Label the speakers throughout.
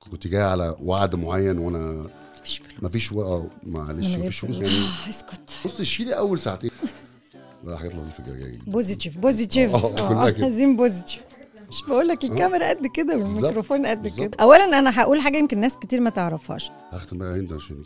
Speaker 1: كنت جاي على وعد معين وانا
Speaker 2: مفيش فلوس
Speaker 1: مفيش و... اه معلش
Speaker 2: من غير
Speaker 1: مفيش فلوس
Speaker 2: فلوس.
Speaker 1: يعني
Speaker 2: آه، اسكت
Speaker 1: بص شيلي اول ساعتين لا حاجات لطيفه جايه
Speaker 2: بوزيتيف بوزيتيف
Speaker 1: آه، كلها كده.
Speaker 2: عايزين بوزيتيف مش بقول لك الكاميرا قد كده والميكروفون قد
Speaker 1: بالظبط.
Speaker 2: كده اولا انا هقول حاجه يمكن ناس كتير ما تعرفهاش
Speaker 1: هختم بقى انت عشان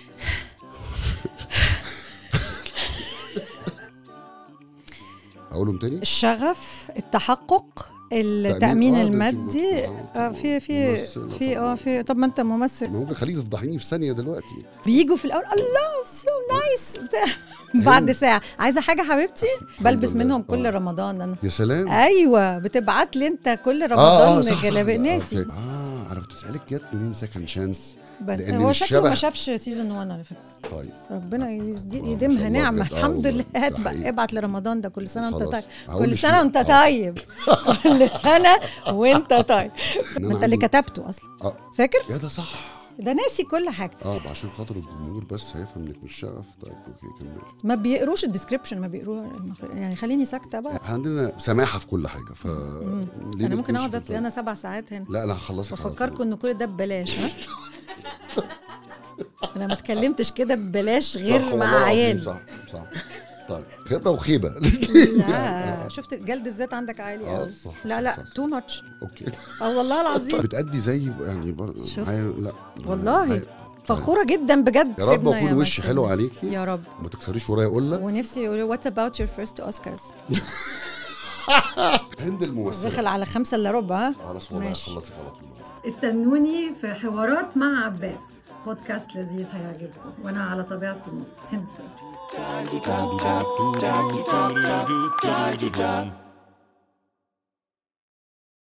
Speaker 1: اقولهم تاني
Speaker 2: الشغف التحقق التامين
Speaker 1: آه، ده
Speaker 2: المادي
Speaker 1: في-
Speaker 2: آه، في في
Speaker 1: ممثل
Speaker 2: في اه في طب ما انت ممثل
Speaker 1: ما ممكن خليك تفضحيني في ثانيه دلوقتي
Speaker 2: بيجوا في الاول الله سو نايس بتاع بعد ساعه عايزه حاجه حبيبتي بلبس
Speaker 1: لله.
Speaker 2: منهم كل
Speaker 1: آه.
Speaker 2: رمضان انا
Speaker 1: يا سلام
Speaker 2: ايوه بتبعت لي انت كل
Speaker 1: اه
Speaker 2: رمضان
Speaker 1: صح صح
Speaker 2: جلابيه
Speaker 1: لا،
Speaker 2: ناسي
Speaker 1: أوكي. اه انا كنت اسالك جت منين سكند شانس
Speaker 2: بس
Speaker 1: لأن
Speaker 2: هو
Speaker 1: مش
Speaker 2: شكله ما
Speaker 1: شبه-
Speaker 2: شافش سيزون 1 على فكره
Speaker 1: طيب
Speaker 2: ربنا يدي-
Speaker 1: آه، ما
Speaker 2: يديمها
Speaker 1: شاء الله
Speaker 2: نعمه
Speaker 1: بجد. آه
Speaker 2: الحمد
Speaker 1: والله،
Speaker 2: لله
Speaker 1: ده
Speaker 2: هات بقى
Speaker 1: حقيقي.
Speaker 2: ابعت لرمضان ده كل سنه وانت
Speaker 1: خلاص.
Speaker 2: طيب
Speaker 1: هقول
Speaker 2: كل
Speaker 1: لشيرين.
Speaker 2: سنه وانت
Speaker 1: آه.
Speaker 2: طيب كل سنه وانت طيب
Speaker 1: إن
Speaker 2: ما
Speaker 1: أنا
Speaker 2: انت اللي
Speaker 1: عندي-
Speaker 2: كتبته اصلا
Speaker 1: اه
Speaker 2: فاكر
Speaker 1: يا ده صح
Speaker 2: ده ناسي كل حاجه
Speaker 1: اه عشان خاطر الجمهور بس هيفهم انك مش شغف طيب اوكي كمل
Speaker 2: ما بيقروش الديسكربشن ما بيقروه المخرج- يعني خليني ساكته بقى
Speaker 1: احنا عندنا سماحه في كل حاجه ف ليه
Speaker 2: انا ممكن
Speaker 1: نكونش
Speaker 2: اقعد
Speaker 1: في
Speaker 2: اصل انا سبع ساعات هنا
Speaker 1: لا لا هخلصك على طول.
Speaker 2: بفكركم ان كل ده ببلاش ها انا ما اتكلمتش كده ببلاش
Speaker 1: صح،
Speaker 2: غير
Speaker 1: والله
Speaker 2: مع
Speaker 1: العظيم،
Speaker 2: عيال
Speaker 1: صح صح طيب خبره وخيبه
Speaker 2: لا شفت جلد الذات عندك عالي
Speaker 1: آه،
Speaker 2: قوي
Speaker 1: صح،
Speaker 2: لا
Speaker 1: صح،
Speaker 2: لا
Speaker 1: صح، صح.
Speaker 2: تو ماتش
Speaker 1: اوكي
Speaker 2: اه والله العظيم
Speaker 1: بتأدي زي يعني بر...
Speaker 2: شفت؟
Speaker 1: معايا لا
Speaker 2: والله
Speaker 1: معايا-
Speaker 2: فخوره جدا بجد
Speaker 1: يا رب
Speaker 2: سيبنا
Speaker 1: اكون
Speaker 2: يا
Speaker 1: وشي
Speaker 2: مرسي.
Speaker 1: حلو عليكي
Speaker 2: يا رب
Speaker 1: ما تكسريش ورايا قله
Speaker 2: ونفسي يقولوا وات اباوت يور فيرست اوسكارز
Speaker 1: هند الممثله
Speaker 2: دخل على خمسة الا ربع ها
Speaker 1: خلاص والله
Speaker 2: ماشي.
Speaker 1: خلصي على طول
Speaker 2: استنوني في حوارات مع عباس بودكاست لذيذ هيعجبكم وانا على طبيعتي موت هند صبري
Speaker 3: da da da da da da da da da da